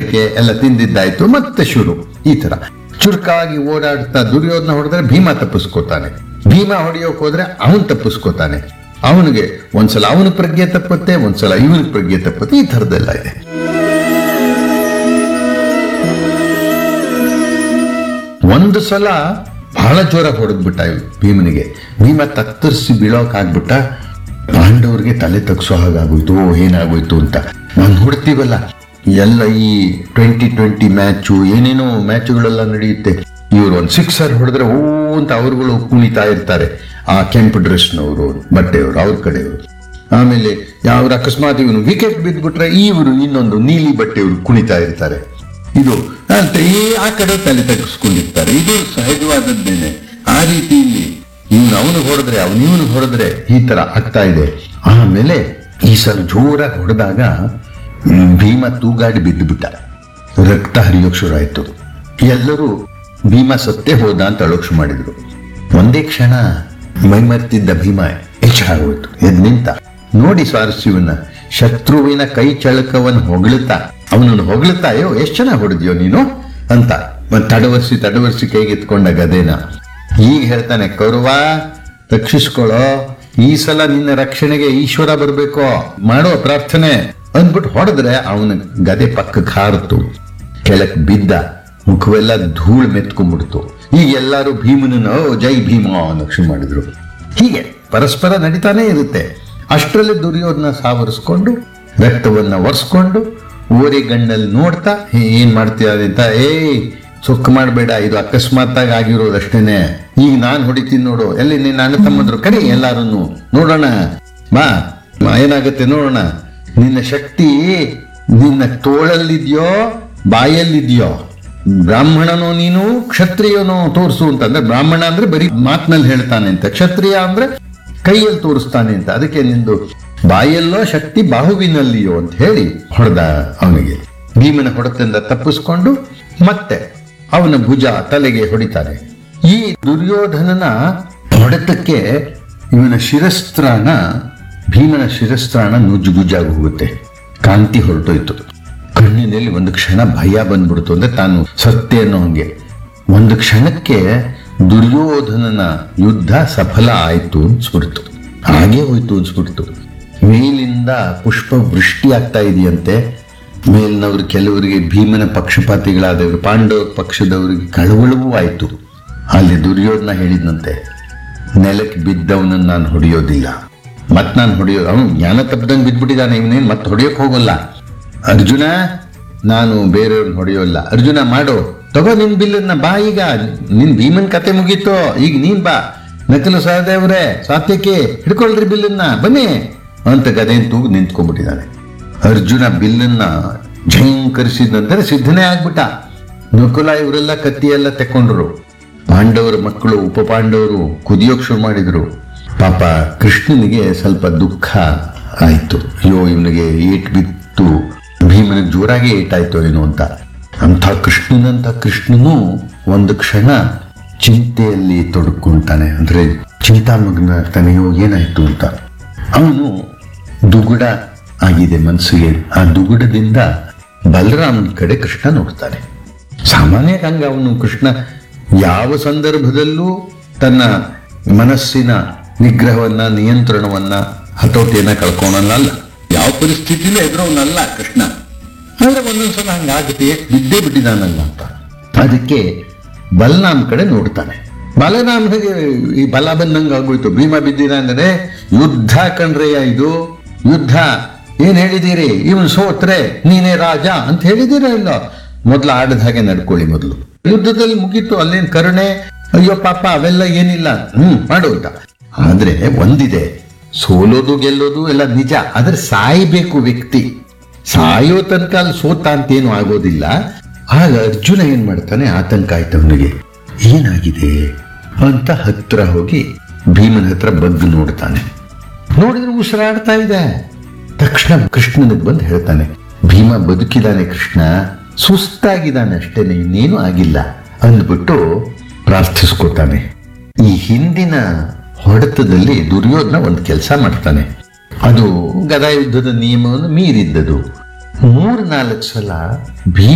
ಗಳಿಕೆ ಎಲ್ಲ ತಿಂದಿದ್ದಾಯ್ತು ಮತ್ತೆ ಶುರು ಈ ತರ ಚುರುಕಾಗಿ ಓಡಾಡ್ತಾ ದುರ್ಯೋಧನ ಹೊಡೆದ್ರೆ ಭೀಮ ತಪ್ಪಿಸ್ಕೋತಾನೆ ಭೀಮ ಹೊಡೆಯೋಕ್ ಹೋದ್ರೆ ಅವನ್ ತಪ್ಪಿಸ್ಕೋತಾನೆ ಅವನಿಗೆ ಒಂದ್ಸಲ ಅವನ ಪ್ರಜ್ಞೆ ತಪ್ಪುತ್ತೆ ಒಂದ್ಸಲ ಇವನ ಪ್ರಜ್ಞೆ ತಪ್ಪುತ್ತೆ ಈ ಥರದ್ದೆಲ್ಲ ಇದೆ ಒಂದು ಸಲ ಬಹಳ ಜೋರ ಹೊಡೆದ್ಬಿಟ್ಟ ಇವ್ನು ಭೀಮನಿಗೆ ಭೀಮ ತತ್ತರಿಸಿ ಬೀಳೋಕ್ ಆಗ್ಬಿಟ್ಟ ಪಾಂಡವ್ರಿಗೆ ತಲೆ ತಗ್ಸೋ ಹಾಗಾಗೋಯ್ತು ಓ ಏನಾಗೋಯ್ತು ಅಂತ ನಾವು ನೋಡ್ತೀವಲ್ಲ ಎಲ್ಲ ಈ ಟ್ವೆಂಟಿ ಟ್ವೆಂಟಿ ಮ್ಯಾಚು ಏನೇನೋ ಮ್ಯಾಚುಗಳೆಲ್ಲ ನಡೆಯುತ್ತೆ ಇವರು ಒಂದು ಸಿಕ್ಸರ್ ಹೊಡೆದ್ರೆ ಓ ಅಂತ ಅವರುಗಳು ಕುಣಿತಾ ಇರ್ತಾರೆ ಆ ಕೆಂಪು ಡ್ರೆಸ್ನವರು ಬಟ್ಟೆಯವರು ಅವ್ರ ಕಡೆಯವರು ಆಮೇಲೆ ಯಾವ್ರ ಅಕಸ್ಮಾತ್ ಇವನು ವಿಕೆಟ್ ಬಿದ್ದುಬಿಟ್ರೆ ಇವರು ಇನ್ನೊಂದು ನೀಲಿ ಬಟ್ಟೆಯವರು ಕುಣಿತಾ ಇರ್ತಾರೆ ಇದು ಅಂತ ಈ ಆ ಕಡೆ ತಲೆ ತಗ್ಸ್ಕೊಂಡಿರ್ತಾರೆ ಇದು ಸಹಜವಾದದ್ದೇನೆ ಆ ರೀತಿ ಇಲ್ಲಿ ಇವ್ನು ಅವನು ಹೊಡೆದ್ರೆ ಅವನು ಇವನು ಹೊಡೆದ್ರೆ ಈ ತರ ಆಗ್ತಾ ಇದೆ ಆಮೇಲೆ ಈ ಸಲ ಜೋರಾಗಿ ಹೊಡೆದಾಗ ಹ್ಮ್, ಭೀಮ ತೂಗಾಡಿ ಬಿದ್ದು ಬಿಟ್ಟ ರಕ್ತ ಹರಿಯೋಕ್ ಶುರು ಆಯ್ತು ಎಲ್ಲರೂ ಭೀಮ ಸತ್ತೇ ಹೋದ ಅಂತ ಅಳೋಕ್ ಶುರು ಮಾಡಿದ್ರು ಒಂದೇ ಕ್ಷಣ ಮೈಮರ್ತಿದ್ದ ಭೀಮ ಎಚ್ಚರ ಆಗೋಯ್ತು ಎದ್ ನಿಂತ ನೋಡಿ ಸ್ವಾರಸ್ಯವನ್ನ ಶತ್ರುವಿನ ಕೈ ಚಳಕವನ್ನು ಹೊಗಳುತ್ತಾ ಅವನನ್ನು ಹೊಗಳುತ್ತಾ ಅಯ್ಯೋ ಎಷ್ಟು ಚೆನ್ನಾಗಿ ಹೊಡೆದ್ಯೋ ನೀನು ಅಂತ ಮತ್ತ್ ತಡವರ್ಸಿ ತಡವರ್ಸಿ ಕೈಗೆತ್ಕೊಂಡ ಗದೇನ ಈಗ ಹೇಳ್ತಾನೆ ಕೌರವ ರಕ್ಷಿಸ್ಕೊಳ್ಳೋ ಈ ಸಲ ನಿನ್ನ ರಕ್ಷಣೆಗೆ ಈಶ್ವರ ಬರ್ಬೇಕೋ ಮಾಡೋ ಪ್ರಾರ್ಥನೆ ಅಂದ್ಬಿಟ್ಟು ಹೊಡೆದ್ರೆ ಅವನ ಗದೆ ಪಕ್ಕಕ್ಕೆ ಹಾರಿತು ಕೆಳಕ್ ಬಿದ್ದ ಮುಖವೆಲ್ಲ ಧೂಳ್ ಮೆತ್ಕೊಂಡ್ಬಿಡ್ತು ಈಗ ಎಲ್ಲರೂ ಭೀಮನನ್ನು "ಓ, ಜೈ ಭೀಮ ಅನ್ನೋಕ್ ಶುರು ಮಾಡಿದ್ರು ಹೀಗೆ ಪರಸ್ಪರ ನಡೀತಾನೆ ಇರುತ್ತೆ ಅಷ್ಟರಲ್ಲಿ ದುರ್ಯೋಧನ ಸಾವರಿಸ್ಕೊಂಡು ರಕ್ತವನ್ನ ಒರೆಸ್ಕೊಂಡು ಓರೆಗಣ್ಣಲ್ಲಿ ನೋಡ್ತಾ "ಹೇ, ಏನ್ ಮಾಡ್ತೀಯ ಅಂತ ಏಯ್ ಸೊಕ್ಕ ಮಾಡಬೇಡ ಇದು ಅಕಸ್ಮಾತ್ ಆಗಿ ಆಗಿರೋದಷ್ಟೇನೆ ಈಗ ನಾನ್ ಹೊಡಿತೀನಿ ನೋಡು ಎಲ್ಲಿ ನಿನ್ನ ಅಣ್ಣ ತಮ್ಮಂದ್ರು ಕರಿ ಎಲ್ಲಾರನ್ನು ನೋಡೋಣ ಬಾ ಬಾ, ಏನಾಗುತ್ತೆ ನೋಡೋಣ ನಿನ್ನ ಶಕ್ತಿ ನಿನ್ನ ತೋಳಲ್ಲಿದ್ಯೋ ಬಾಯಲ್ಲಿದ್ಯೋ ಬ್ರಾಹ್ಮಣನೋ ನೀನು ಕ್ಷತ್ರಿಯನೋ ತೋರಿಸು ಅಂತಂದ್ರೆ ಬ್ರಾಹ್ಮಣ ಅಂದ್ರೆ ಬರೀ ಮಾತಿನಲ್ಲಿ ಹೇಳ್ತಾನೆ ಅಂತ ಕ್ಷತ್ರಿಯ ಅಂದ್ರೆ ಕೈಯಲ್ಲಿ ತೋರಿಸ್ತಾನೆ ಅಂತ ಅದಕ್ಕೆ ನಿಂದು ಬಾಯಲ್ಲೋ ಶಕ್ತಿ ಬಾಹುವಿನಲ್ಲಿಯೋ ಅಂತ ಹೇಳಿ ಹೊಡೆದ ಅವನಿಗೆ ಭೀಮನ ಹೊಡೆತದಿಂದ ತಪ್ಪಿಸ್ಕೊಂಡು ಮತ್ತೆ ಅವನ ಭುಜ ತಲೆಗೆ ಹೊಡಿತಾನೆ ಈ ದುರ್ಯೋಧನನ ಹೊಡೆತಕ್ಕೆ ಇವನ ಶಿರಸ್ತ್ರಾಣ ಭೀಮನ ಶಿರಸ್ತ್ರಾಣ ನುಜ್ಜುಗುಜ್ಜಾಗಿ ಹೋಗುತ್ತೆ ಕಾಂತಿ ಹೊರಟೋಯ್ತು ಕಣ್ಣಿನಲ್ಲಿ ಒಂದು ಕ್ಷಣ ಭಯ ಬಂದ್ಬಿಡ್ತು ಅಂದ್ರೆ ತಾನು ಸತ್ಯ ಅನ್ನೋ ಹಂಗೆ ಒಂದು ಕ್ಷಣಕ್ಕೆ ದುರ್ಯೋಧನನ ಯುದ್ಧ ಸಫಲ ಆಯ್ತು ಅನ್ಸ್ಬಿಡ್ತು ಹಾಗೆ ಹೋಯ್ತು ಅನ್ಸ್ಬಿಡ್ತು ಮೇಲಿಂದ ಪುಷ್ಪ ವೃಷ್ಟಿ ಆಗ್ತಾ ಇದೆಯಂತೆ ಮೇಲಿನವ್ರು ಕೆಲವರಿಗೆ ಭೀಮನ ಪಕ್ಷಪಾತಿಗಳಾದವರು ಪಾಂಡವ ಪಕ್ಷದವರಿಗೆ ಕಳವಳವೂ ಆಯ್ತು ಅಲ್ಲಿ ದುರ್ಯೋಧನ ಹೇಳಿದ್ನಂತೆ ನೆಲಕ್ಕೆ ಬಿದ್ದವನನ್ನು ನಾನು ಹೊಡೆಯೋದಿಲ್ಲ ಮತ್ ನಾನು ಹೊಡೆಯೋ ಅವನು ಜ್ಞಾನ ತಪ್ಪದಂಗೆ ಬಿದ್ಬಿಟ್ಟಿದ್ದಾನೆ ಇವನೇನು ಮತ್ತೆ ಹೊಡೆಯೋಕ್ ಹೋಗಲ್ಲ ಅರ್ಜುನ ನಾನು ಬೇರೆಯವ್ರನ್ನ ಹೊಡೆಯೋಲ್ಲ ಅರ್ಜುನ ಮಾಡು ತಗೋ ನಿನ್ ಬಿಲ್ಲನ್ನ ಬಾ ಈಗ ನಿನ್ ಭೀಮನ್ ಕತೆ ಮುಗೀತು ಈಗ ನೀನ್ ಬಾ ನಕಲು ಸಹದೇವ್ರೆ ಸಾತ್ಯಕ್ಕೆ ಹಿಡ್ಕೊಳ್ರಿ ಬಿಲ್ಲನ್ನ ಬನ್ನಿ ಅಂತ ಗದೇನ್ ತೂಗ್ ನಿಂತ್ಕೊಂಡ್ಬಿಟ್ಟಿದ್ದಾನೆ ಅರ್ಜುನ ಬಿಲ್ಲನ್ನ ಝಂಕರಿಸಿದಂದ್ರೆ ಸಿದ್ಧನೇ ಆಗ್ಬಿಟ್ಟ ನಕುಲ ಇವರೆಲ್ಲ ಕತ್ತಿ ಎಲ್ಲ ತೆಕ್ಕೊಂಡ್ರು ಪಾಂಡವರ ಮಕ್ಕಳು ಉಪ ಪಾಂಡವರು ಕುದಿಯೋಕ್ ಶುರು ಮಾಡಿದ್ರು ಪಾಪ ಕೃಷ್ಣನಿಗೆ ಸ್ವಲ್ಪ ದುಃಖ ಆಯ್ತು ಅಯ್ಯೋ ಇವನಿಗೆ ಏಟ್ ಬಿತ್ತು ಭೀಮನಿಗೆ ಜೋರಾಗಿ ಏಟಾಯ್ತು ಏನೋ ಅಂತ ಅಂಥ ಕೃಷ್ಣನಂತ ಕೃಷ್ಣನು ಒಂದು ಕ್ಷಣ ಚಿಂತೆಯಲ್ಲಿ ತೊಡಕೊಂತಾನೆ ಅಂದ್ರೆ ಚಿಂತಾಮಗ್ನ ಆಗ್ತಾನೆ ಅಯ್ಯೋ ಏನಾಯ್ತು ಅಂತ ಅವನು ದುಗುಡ ಆಗಿದೆ ಮನಸ್ಸಿಗೆ ಆ ದುಗುಡದಿಂದ ಬಲರಾಮನ ಕಡೆ ಕೃಷ್ಣ ನೋಡ್ತಾನೆ ಸಾಮಾನ್ಯ ಹಂಗ ಅವನು ಕೃಷ್ಣ ಯಾವ ಸಂದರ್ಭದಲ್ಲೂ ತನ್ನ ಮನಸ್ಸಿನ ನಿಗ್ರಹವನ್ನ ನಿಯಂತ್ರಣವನ್ನ ಹತೋಟಿಯನ್ನ ಕಳ್ಕೊಳಲ್ಲ ಯಾವ ಪರಿಸ್ಥಿತಿಲೂ ಎದುರವನಲ್ಲ ಕೃಷ್ಣ ಆದ್ರೆ ಒಂದೊಂದ್ಸಲ ಹಂಗಾಗುತ್ತೆ ಬಿದ್ದೇ ಬಿಟ್ಟಿದ್ದಾನಲ್ಲ ಅಂತ ಅದಕ್ಕೆ ಬಲರಾಮ್ ಕಡೆ ನೋಡ್ತಾನೆ ಬಲರಾಮನಿಗೆ ಈ ಬಲ ಬಂದಂಗ ಆಗೋಯ್ತು ಭೀಮ ಬಿದ್ದಿರ ಅಂದ್ರೆ ಯುದ್ಧ ಕಣ್ರಯ್ಯ ಇದು ಯುದ್ಧ ಏನ್ ಹೇಳಿದ್ದೀರಿ ಇವನು ಸೋತ್ರೆ ನೀನೇ ರಾಜ ಅಂತ ಹೇಳಿದ್ದೀರ ಇಲ್ಲ ಮೊದ್ಲು ಆಡದ ಹಾಗೆ ನಡ್ಕೊಳ್ಳಿ ಮೊದಲು ಯುದ್ಧದಲ್ಲಿ ಮುಗೀತು ಅಲ್ಲೇನ್ ಕರುಣೆ ಅಯ್ಯೋ ಪಾಪ ಅವೆಲ್ಲ ಏನಿಲ್ಲ ಹ್ಮ್ ಮಾಡು ಅಂತ ಆದ್ರೆ ಒಂದಿದೆ ಸೋಲೋದು ಗೆಲ್ಲೋದು ಎಲ್ಲ ನಿಜ ಆದ್ರೆ ಸಾಯ್ಬೇಕು ವ್ಯಕ್ತಿ ಸಾಯೋ ತನಕ ಅಲ್ಲಿ ಸೋತ ಅಂತೇನು ಆಗೋದಿಲ್ಲ ಆಗ ಅರ್ಜುನ ಏನ್ ಮಾಡ್ತಾನೆ ಆತಂಕ ಆಯ್ತು ಅವನಿಗೆ ಏನಾಗಿದೆ ಅಂತ ಹತ್ರ ಹೋಗಿ ಭೀಮನ ಹತ್ರ ಬಗ್ಗು ನೋಡ್ತಾನೆ ನೋಡಿದ್ರೆ ಉಸಿರಾಡ್ತಾ ಇದೆ ತಕ್ಷಣ ಕೃಷ್ಣನಿಗೆ ಬಂದು ಹೇಳ್ತಾನೆ ಭೀಮ ಬದುಕಿದಾನೆ ಕೃಷ್ಣ ಸುಸ್ತಾಗಿದ್ದಾನೆ ಅಷ್ಟೇನೆ ಇನ್ನೇನು ಆಗಿಲ್ಲ ಅಂದ್ಬಿಟ್ಟು ಪ್ರಾರ್ಥಿಸ್ಕೊತಾನೆ ಈ ಹಿಂದಿನ ಹೊಡೆತದಲ್ಲಿ ದುರ್ಯೋಧನ ಒಂದು ಕೆಲಸ ಮಾಡ್ತಾನೆ ಅದು ಗದಾ ಯುದ್ಧದ ನಿಯಮವನ್ನು ಮೀರಿದ್ದದು ಮೂರ್ ನಾಲ್ಕು ಸಲ ಭೀಮ